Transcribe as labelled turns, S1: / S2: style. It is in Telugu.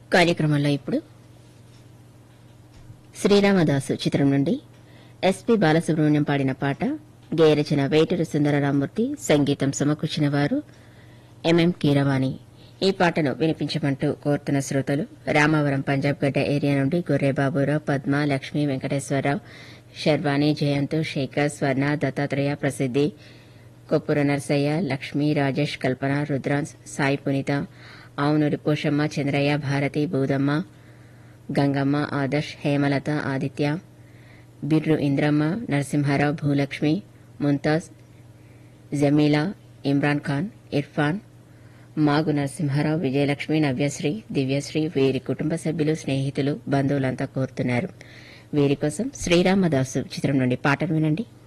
S1: కార్యక్రమంలో ఇప్పుడు శ్రీరామదాసు చిత్రం నుండి ఎస్పి బాలసుబ్రహ్మణ్యం పాడిన పాట గేయరచన వేటూరు సుందరరామూర్తి సంగీతం సమకూర్చిన వారు ఎంఎం కీరవాణి ఈ పాటను వినిపించమంటూ కోరుతున్న శ్రోతలు రామవరం పంజాబ్ గడ్డ ఏరియా నుండి గొర్రె బాబురావు పద్మ లక్ష్మీ వెంకటేశ్వరరావు శర్వాణి జయంత్ శేఖర్ స్వర్ణ దత్తాత్రేయ ప్రసిద్ది కొప్పుర నర్సయ్య లక్ష్మీ రాజేష్ కల్పన రుద్రాన్స్ సాయి పునీత ఆవునూరి పోషమ్మ చంద్రయ్య భారతి బూదమ్మ గంగమ్మ ఆదర్శ్ హేమలత ఆదిత్య బిర్రు ఇంద్రమ్మ నరసింహారావు భూలక్ష్మి ముంతాజ్ జమీలా ఇమ్రాన్ ఖాన్ ఇర్ఫాన్ మాగు నరసింహారావు విజయలక్ష్మి నవ్యశ్రీ దివ్యశ్రీ వీరి కుటుంబ సభ్యులు స్నేహితులు బంధువులంతా కోరుతున్నారు వీరి కోసం శ్రీరామదాసు చిత్రం నుండి పాటను వినండి